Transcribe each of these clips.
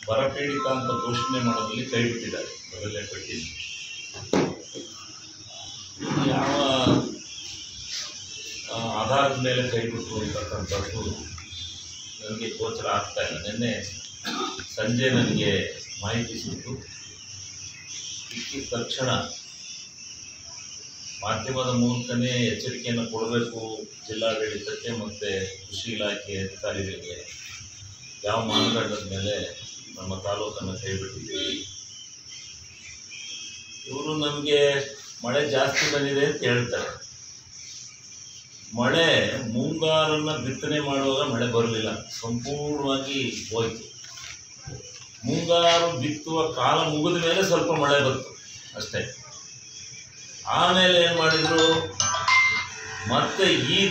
ಬರಪೀಡಿತ ಅಂತ ಘೋಷಣೆ ಮಾಡೋದ್ರಲ್ಲಿ ಕೈ ಬಿಟ್ಟಿದ್ದಾರೆ ಮೊದಲನೇ ಪಟ್ಟಿ ಯಾವ ಆ, ಆಧಾರದ ಮೇಲೆ ಕೈ ಬಿಟ್ಟು ಅಂತಕ್ಕಂಥದ್ದು ನನಗೆ ಗೋಚರ ಆಗ್ತಾ ಇಲ್ಲ ನಿನ್ನೆ ಸಂಜೆ ನನಗೆ ಮಾಹಿತಿ ಸಿಕ್ತು ಸಿಕ್ಕಿದ ತಕ್ಷಣ ಮಾಧ್ಯಮದ ಮೂಲಕನೇ ಎಚ್ಚರಿಕೆಯನ್ನು ಕೊಡಬೇಕು ಜಿಲ್ಲಾಡಳಿತಕ್ಕೆ ಮತ್ತು ಕೃಷಿ ಇಲಾಖೆ ಅಧಿಕಾರಿಗಳಿಗೆ ಯಾವ ಮಾನದಂಡದ ಮೇಲೆ ನಮ್ಮ ತಾಲೂಕನ್ನು ಕೈ ಬಿಟ್ಟಿದ್ದೀವಿ ಇವರು ನಮಗೆ ಮಳೆ ಜಾಸ್ತಿ ಬಂದಿದೆ ಅಂತ ಹೇಳ್ತಾರೆ ಮಳೆ ಮುಂಗಾರನ್ನು ಬಿತ್ತನೆ ಮಾಡುವಾಗ ಮಳೆ ಬರಲಿಲ್ಲ ಸಂಪೂರ್ಣವಾಗಿ ಹೋಯಿತು ಮುಂಗಾರು ಬಿತ್ತುವ ಕಾಲ ಮುಗಿದ ಮೇಲೆ ಸ್ವಲ್ಪ ಮಳೆ ಬಂತು ಅಷ್ಟೇ ಆಮೇಲೆ ಏನು ಮಾಡಿದ್ರು ಮತ್ತೆ ಈಗ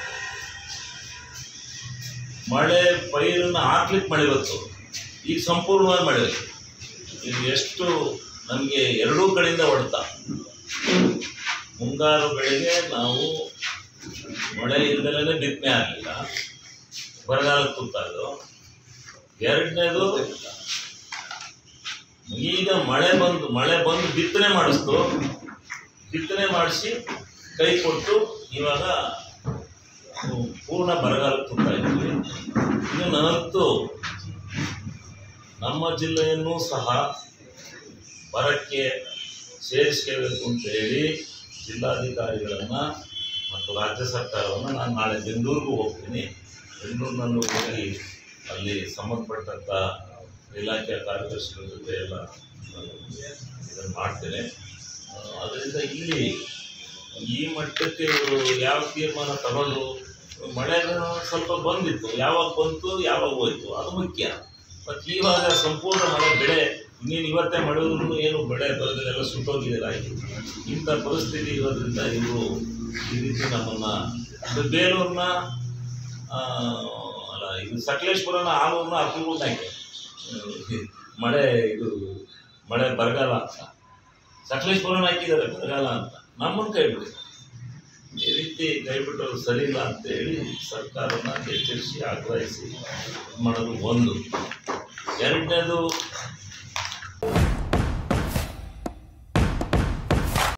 ಮಳೆ ಪೈರನ್ನು ಹಾಕ್ಲಿಕ್ಕೆ ಮಳೆ ಬಂತು ಈಗ ಸಂಪೂರ್ಣವಾಗಿ ಮಳೆ ಬಂತು ಇದು ಎಷ್ಟು ನಮಗೆ ಎರಡೂ ಕಡೆಯಿಂದ ಹೊಡೆತ ಮುಂಗಾರು ಬೆಳೆಗೆ ನಾವು ಮಳೆ ಇಲ್ದಲೇ ಬಿತ್ತನೆ ಆಗಲಿಲ್ಲ ಬರಗಾಲ ತುತ್ತಾದ್ರು ಎರಡನೇದು ಈಗ ಮಳೆ ಬಂದು ಮಳೆ ಬಂದು ಬಿತ್ತನೆ ಮಾಡಿಸ್ತು ಬಿತ್ತನೆ ಮಾಡಿಸಿ ಕೈ ಕೊಟ್ಟು ಇವಾಗ ಹ್ಮ್, ಪೂರ್ಣ ಬರಗಾಲ ತುತ್ತಾ ಇದ್ದೀವಿ ಇನ್ನು ನನತ್ತು ನಮ್ಮ ಜಿಲ್ಲೆಯನ್ನು ಸಹ ಬರಕ್ಕೆ ಸೇರಿಸ್ಕೋಬೇಕು ಅಂತ ಹೇಳಿ ಜಿಲ್ಲಾಧಿಕಾರಿಗಳನ್ನು ಮತ್ತು ರಾಜ್ಯ ಸರ್ಕಾರವನ್ನು ನಾನು ನಾಳೆ ಬೆಂಗಳೂರಿಗೂ ಹೋಗ್ತೀನಿ ಬೆಂಗಳೂರಿನಲ್ಲೂ ಹೋಗಿ ಅಲ್ಲಿ ಸಂಬಂಧಪಟ್ಟಂಥ ಇಲಾಖೆಯ ಕಾರ್ಯದರ್ಶಿಗಳ ಜೊತೆ ಎಲ್ಲ ನಾನು ಇದನ್ನು ಮಾಡ್ತೇನೆ ಆ, ಅದರಿಂದ ಇಲ್ಲಿ ಈ ಮಟ್ಟಕ್ಕೆ ಇವರು ಯಾವ ತೀರ್ಮಾನ ತಗೊಳ್ಳೋದು ಮಳೆ ಸ್ವಲ್ಪ ಬಂದಿತ್ತು ಯಾವಾಗ ಬಂತು ಯಾವಾಗ ಹೋಯ್ತು ಅದು ಮುಖ್ಯ ಮತ್ತು ಇವಾಗ ಸಂಪೂರ್ಣ ಮಳೆ ಬೆಳೆ ಇನ್ನೇನು ಇವತ್ತೇ ಮಾಡಿದ್ರು ಏನು ಬೆಳೆ ಬರೋದಿಲ್ಲ ಸುಟ್ಟೋಗಿದೆ ರಾಗಿ ಇಂಥ ಪರಿಸ್ಥಿತಿ ಇರೋದ್ರಿಂದ ಇವರು ಈ ರೀತಿ ನಮ್ಮನ್ನು ಇದು ಬೇಲೂರನ್ನ ಆ, ಅಲ್ಲ ಇದು ಸಕಲೇಶ್ಪುರನ ಆಲೂರನ್ನ ಅಪ್ಪುಗೂಡ್ನ ಹಾಕಿ ಮಳೆ ಇದು ಮಳೆ ಬರಗಾಲ ಅಂತ ಸಕಲೇಶ್ಪುರನ ಹಾಕಿದ್ದಾರೆ ಬರಗಾಲ ಅಂತ ನಮ್ಮನ್ನು ಕೈ ಬಿಡಿ ಈ ರೀತಿ ಕೈ ಬಿಟ್ಟರು ಸರಿ ಇಲ್ಲ ಅಂತೇಳಿ ಸರ್ಕಾರನ ಎಚ್ಚರಿಸಿ ಆಗ್ರಹಿಸಿ ಮಾಡೋದು ಒಂದು ಎರಡನೇದು